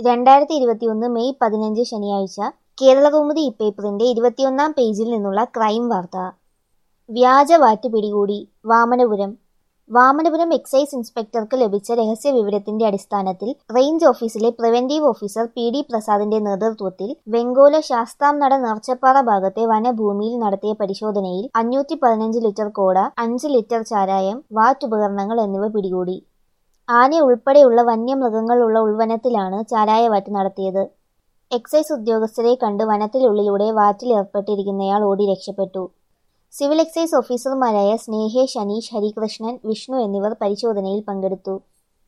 രണ്ടായിരത്തി ഇരുപത്തിയൊന്ന് മെയ് പതിനഞ്ച് ശനിയാഴ്ച കേരളകൗമുദി ഇപ്പേപ്പറിന്റെ ഇരുപത്തിയൊന്നാം പേജിൽ നിന്നുള്ള ക്രൈം വാർത്ത വ്യാജ വാറ്റ് പിടികൂടി വാമനപുരം വാമനപുരം എക്സൈസ് ഇൻസ്പെക്ടർക്ക് ലഭിച്ച രഹസ്യവിവരത്തിന്റെ അടിസ്ഥാനത്തിൽ റേഞ്ച് ഓഫീസിലെ പ്രിവന്റീവ് ഓഫീസർ പി ഡി പ്രസാദിന്റെ നേതൃത്വത്തിൽ വെങ്കോല ശാസ്താംനട നർച്ചപ്പാറ ഭാഗത്തെ വനഭൂമിയിൽ നടത്തിയ പരിശോധനയിൽ അഞ്ഞൂറ്റി പതിനഞ്ച് ലിറ്റർ കോട അഞ്ച് ലിറ്റർ ചാരായം വാറ്റുപകരണങ്ങൾ എന്നിവ പിടികൂടി ആന ഉൾപ്പെടെയുള്ള വന്യമൃഗങ്ങളുള്ള ഉൾവനത്തിലാണ് ചാരായവാറ്റ് നടത്തിയത് എക്സൈസ് ഉദ്യോഗസ്ഥരെ കണ്ട് വനത്തിനുള്ളിലൂടെ വാറ്റിലേർപ്പെട്ടിരിക്കുന്നയാൾ ഓടി രക്ഷപ്പെട്ടു സിവിൽ എക്സൈസ് ഓഫീസർമാരായ സ്നേഹേഷ് അനീഷ് ഹരികൃഷ്ണൻ വിഷ്ണു എന്നിവർ പരിശോധനയിൽ പങ്കെടുത്തു